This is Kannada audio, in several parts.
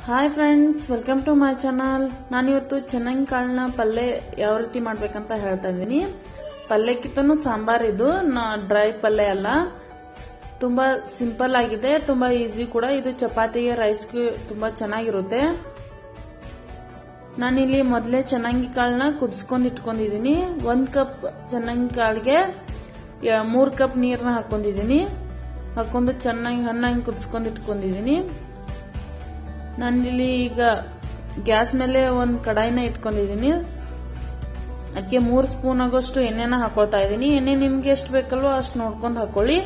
hi friends welcome to my channel ನಾನಿವತ್ತು ಚೆನ್ನಾಗಿ ಕಾಳನ್ನ ಪಲ್ಯ ಯಾವ ರೀತಿ ಮಾಡ್ಬೇಕಂತ ಹೇಳ್ತಾ ಇದ್ದೀನಿ ಪಲ್ಯಕ್ಕಿಂತನೂ ಸಾಂಬಾರ್ ಇದು ಡ್ರೈ ಪಲ್ಯ ಅಲ್ಲ ತುಂಬಾ ಸಿಂಪಲ್ ಆಗಿದೆ ತುಂಬಾ ಈಸಿ ಕೂಡ ಇದು ಚಪಾತಿಗೆ ರೈಸ್ಗೆ ತುಂಬಾ ಚೆನ್ನಾಗಿರುತ್ತೆ ನಾನಿಲ್ಲಿ ಮೊದಲೇ ಚೆನ್ನಾಗಿ ಕಾಳನ್ನ ಕುದಿಸ್ಕೊಂಡು ಇಟ್ಕೊಂಡಿದ್ದೀನಿ ಒಂದ್ ಕಪ್ ಚೆನ್ನಾಗಿ ಕಾಳಿಗೆ ಮೂರ್ ಕಪ್ ನೀರನ್ನ ಹಾಕೊಂಡಿದ್ದೀನಿ ಹಾಕೊಂಡು ಚೆನ್ನಾಗಿ ಹಣ್ಣಾಗಿ ಕುದಿಸ್ಕೊಂಡು ಇಟ್ಕೊಂಡಿದ್ದೀನಿ ನಾನಿಲ್ಲಿ ಈಗ ಗ್ಯಾಸ್ ಮೇಲೆ ಒಂದು ಕಡಾಯಿನ ಇಟ್ಕೊಂಡಿದ್ದೀನಿ ಅದಕ್ಕೆ ಮೂರು ಸ್ಪೂನ್ ಆಗೋಷ್ಟು ಎಣ್ಣೆನ ಹಾಕೊಳ್ತಾ ಇದ್ದೀನಿ ಎಣ್ಣೆ ನಿಮ್ಗೆ ಎಷ್ಟು ಬೇಕಲ್ವೋ ಅಷ್ಟು ನೋಡ್ಕೊಂಡು ಹಾಕೊಳ್ಳಿ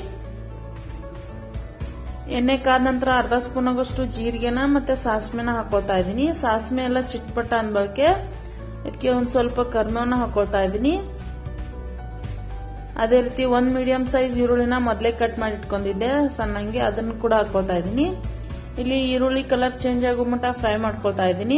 ಎಣ್ಣೆ ಕಾದ ನಂತರ ಅರ್ಧ ಸ್ಪೂನ್ ಆಗೋಷ್ಟು ಜೀರಿಗೆನ ಮತ್ತೆ ಸಾಸಿವೆನ ಹಾಕೊಳ್ತಾ ಇದ್ದೀನಿ ಸಾಸಿವೆ ಎಲ್ಲ ಚಿಟ್ಪಟ್ಟ ಅನ್ಬಳಕೆ ಅದಕ್ಕೆ ಒಂದ್ ಸ್ವಲ್ಪ ಕರ್ಮೇವನ್ನ ಹಾಕೊಳ್ತಾ ಇದ್ದೀನಿ ಅದೇ ರೀತಿ ಒಂದ್ ಮೀಡಿಯಂ ಸೈಜ್ ಈರುಳ್ಳಿನ ಮೊದಲೇ ಕಟ್ ಮಾಡಿ ಇಟ್ಕೊಂಡಿದ್ದೆ ಸಣ್ಣಂಗೆ ಅದನ್ನು ಕೂಡ ಹಾಕೊಳ್ತಾ ಇದ್ದೀನಿ ಇಲ್ಲಿ ಈರುಳ್ಳಿ ಕಲರ್ ಚೇಂಜ್ ಆಗೋ ಮಟ್ಟ ಫ್ರೈ ಮಾಡ್ಕೊಳ್ತಾ ಇದ್ದೀನಿ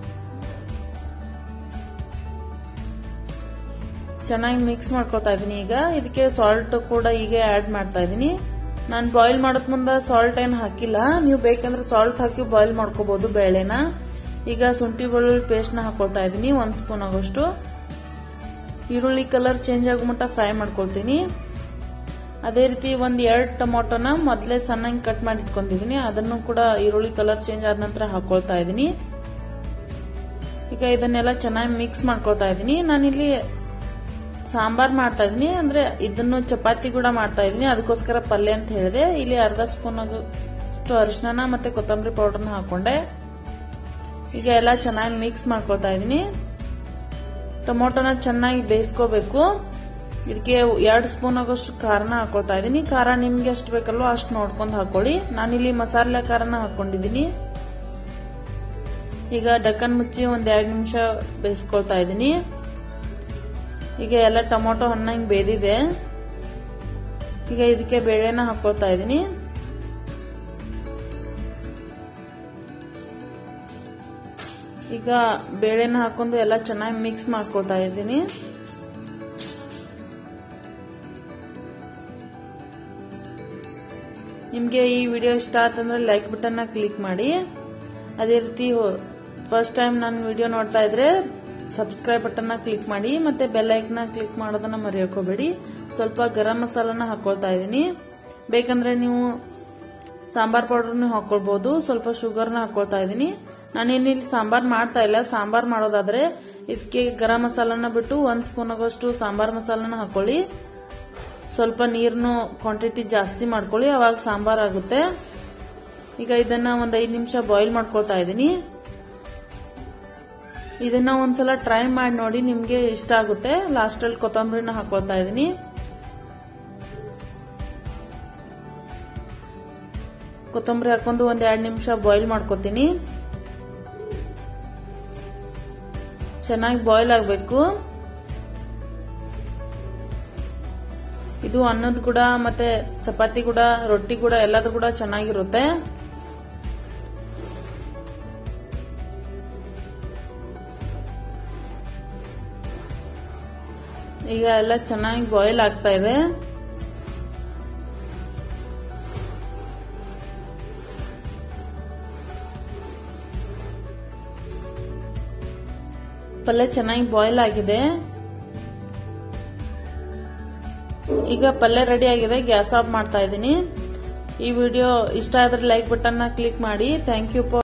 ಚೆನ್ನಾಗಿ ಮಿಕ್ಸ್ ಮಾಡ್ಕೊಳ್ತಾ ಇದ್ದೀನಿ ಈಗ ಇದಕ್ಕೆ ಸಾಲ್ಟ್ ಕೂಡ ಈಗ ಆಡ್ ಮಾಡ್ತಾ ಇದ್ದೀನಿ ನಾನು ಬಾಯ್ಲ್ ಮಾಡೋದ್ ಮುಂದೆ ಸಾಲ್ಟ್ ಏನು ಹಾಕಿಲ್ಲ ನೀವು ಬೇಕಂದ್ರೆ ಸಾಲ್ಟ್ ಹಾಕಿ ಬಾಯ್ಲ್ ಮಾಡ್ಕೋಬಹುದು ಬೇಳೆನ ಈಗ ಶುಂಠಿ ಬೆಳ್ಳುಳ್ಳಿ ಪೇಸ್ಟ್ ನ ಹಾಕೊಳ್ತಾ ಇದ್ದೀನಿ ಒಂದ್ ಸ್ಪೂನ್ ಆಗೋಷ್ಟು ಈರುಳ್ಳಿ ಕಲರ್ ಚೇಂಜ್ ಆಗೋ ಮಟ್ಟ ಫ್ರೈ ಮಾಡ್ಕೊಳ್ತೀನಿ ಅದೇ ರೀತಿ ಒಂದ್ ಎರಡು ಟೊಮೊಟೊನ ಮೊದಲೇ ಸಣ್ಣಗೆ ಕಟ್ ಮಾಡಿ ಇಟ್ಕೊಂಡಿದೀನಿ ಅದನ್ನು ಕೂಡ ಈರುಳ್ಳಿ ಕಲರ್ ಚೇಂಜ್ ಆದ ನಂತರ ಹಾಕೊಳ್ತಾ ಇದ್ದೀನಿ ಈಗ ಇದನ್ನೆಲ್ಲ ಚೆನ್ನಾಗಿ ಮಿಕ್ಸ್ ಮಾಡ್ಕೊಳ್ತಾ ಇದ್ದೀನಿ ನಾನಿಲ್ಲಿ ಸಾಂಬಾರ್ ಮಾಡ್ತಾ ಇದೀನಿ ಅಂದ್ರೆ ಇದನ್ನು ಚಪಾತಿ ಕೂಡ ಮಾಡ್ತಾ ಇದೀನಿ ಅದಕ್ಕೋಸ್ಕರ ಪಲ್ಯ ಅಂತ ಹೇಳಿದೆ ಇಲ್ಲಿ ಅರ್ಧ ಸ್ಪೂನ್ ಅಷ್ಟು ಅರಿಶಿನ ಮತ್ತೆ ಕೊತ್ತಂಬರಿ ಪೌಡರ್ನ ಹಾಕೊಂಡೆ ಈಗ ಎಲ್ಲ ಚೆನ್ನಾಗಿ ಮಿಕ್ಸ್ ಮಾಡ್ಕೊಳ್ತಾ ಇದೀನಿ ಟೊಮೊಟೊನ ಚೆನ್ನಾಗಿ ಬೇಯಿಸ್ಕೋಬೇಕು ಇದಕ್ಕೆ ಎರಡು ಸ್ಪೂನ್ ಆಗೋಷ್ಟು ಖಾರನ ಹಾಕೊಳ್ತಾ ಇದ್ದೀನಿ ಖಾರ ನಿಮ್ಗೆ ಎಷ್ಟು ಬೇಕಲ್ವೋ ಅಷ್ಟು ನೋಡ್ಕೊಂಡು ಹಾಕೊಳ್ಳಿ ನಾನಿಲ್ಲಿ ಮಸಾಲೆ ಖಾರನ ಹಾಕೊಂಡಿದ್ದೀನಿ ಈಗ ಡಕ್ಕನ್ ಮುಚ್ಚಿ ಒಂದ್ ಎರಡು ನಿಮಿಷ ಬೇಯಿಸ್ಕೊಳ್ತಾ ಇದ್ದೀನಿ ಈಗ ಎಲ್ಲ ಟೊಮೊಟೊ ಹಣ್ಣಂಗೆ ಬೇದಿದೆ ಈಗ ಇದಕ್ಕೆ ಬೇಳೆನ ಹಾಕೊಳ್ತಾ ಇದ್ದೀನಿ ಈಗ ಬೇಳೆನ ಹಾಕೊಂಡು ಎಲ್ಲ ಚೆನ್ನಾಗಿ ಮಿಕ್ಸ್ ಮಾಡ್ಕೊಳ್ತಾ ಇದ್ದೀನಿ ನಿಮಗೆ ಈ ವಿಡಿಯೋ ಇಷ್ಟ ಆತಂದ್ರೆ ಲೈಕ್ ಬಟನ್ನ ಕ್ಲಿಕ್ ಮಾಡಿ ಅದೇ ರೀತಿ ಫಸ್ಟ್ ಟೈಮ್ ನಾನು ವಿಡಿಯೋ ನೋಡ್ತಾ ಇದ್ರೆ ಸಬ್ಸ್ಕ್ರೈಬ್ ಬಟನ್ನ ಕ್ಲಿಕ್ ಮಾಡಿ ಮತ್ತೆ ಬೆಲ್ ಐಕ್ನ ಕ್ಲಿಕ್ ಮಾಡೋದನ್ನ ಮರೆಯೋಕೋಬೇಡಿ ಸ್ವಲ್ಪ ಗರಂ ಮಸಾಲನ ಹಾಕೊಳ್ತಾ ಇದ್ದೀನಿ ಬೇಕಂದ್ರೆ ನೀವು ಸಾಂಬಾರ್ ಪೌಡರ್ನು ಹಾಕೊಳ್ಬಹುದು ಸ್ವಲ್ಪ ಶುಗರ್ನ ಹಾಕೊಳ್ತಾ ಇದ್ದೀನಿ ನಾನೇನಿಲ್ಲಿ ಸಾಂಬಾರ್ ಮಾಡ್ತಾ ಇಲ್ಲ ಸಾಂಬಾರ್ ಮಾಡೋದಾದ್ರೆ ಇದಕ್ಕೆ ಗರಂ ಮಸಾಲನ ಬಿಟ್ಟು ಒಂದ್ ಸ್ಪೂನ್ ಆಗೋಷ್ಟು ಸಾಂಬಾರ್ ಮಸಾಲನ ಹಾಕೊಳ್ಳಿ ಸ್ವಲ್ಪ ನೀರ್ನು ಕ್ವಾಂಟಿಟಿ ಜಾಸ್ತಿ ಮಾಡ್ಕೊಳ್ಳಿ ಅವಾಗ ಸಾಂಬಾರ್ ಆಗುತ್ತೆ ಈಗ ಇದನ್ನ ಒಂದ್ ಐದ್ ನಿಮಿಷ ಬಾಯ್ಲ್ ಮಾಡ್ಕೊಳ್ತಾ ಇದ್ದೀನಿ ಇದನ್ನ ಒಂದ್ಸಲ ಟ್ರೈ ಮಾಡಿ ನೋಡಿ ನಿಮ್ಗೆ ಇಷ್ಟ ಆಗುತ್ತೆ ಲಾಸ್ಟ್ ಅಲ್ಲಿ ಕೊತ್ತಂಬರಿನ ಹಾಕೊಳ್ತಾ ಇದ್ದೀನಿ ಕೊತ್ತಂಬರಿ ಹಾಕೊಂಡು ಒಂದ್ ಎರಡ್ ನಿಮಿಷ ಬಾಯ್ಲ್ ಮಾಡ್ಕೊತೀನಿ ಚೆನ್ನಾಗಿ ಬಾಯ್ಲ್ ಆಗಬೇಕು ಇದು ಅನ್ನದ ಕೂಡ ಮತ್ತೆ ಚಪಾತಿ ಕೂಡ ರೊಟ್ಟಿ ಕೂಡ ಎಲ್ಲದು ಕೂಡ ಚೆನ್ನಾಗಿರುತ್ತೆ ಈಗ ಎಲ್ಲ ಚೆನ್ನಾಗಿ ಬಾಯ್ಲ್ ಆಗ್ತಾ ಇದೆ ಪಲ್ಯ ಚೆನ್ನಾಗಿ ಬಾಯ್ಲ್ ಆಗಿದೆ ಈಗ ಪಲ್ಯ ರೆಡಿ ಆಗಿದೆ ಗ್ಯಾಸ್ ಆಫ್ ಮಾಡ್ತಾ ಇದ್ದೀನಿ ಈ ವಿಡಿಯೋ ಇಷ್ಟ ಆದ್ರೆ ಲೈಕ್ ಬಟನ್ ಕ್ಲಿಕ್ ಮಾಡಿ ಥ್ಯಾಂಕ್ ಯು ಫಾರ್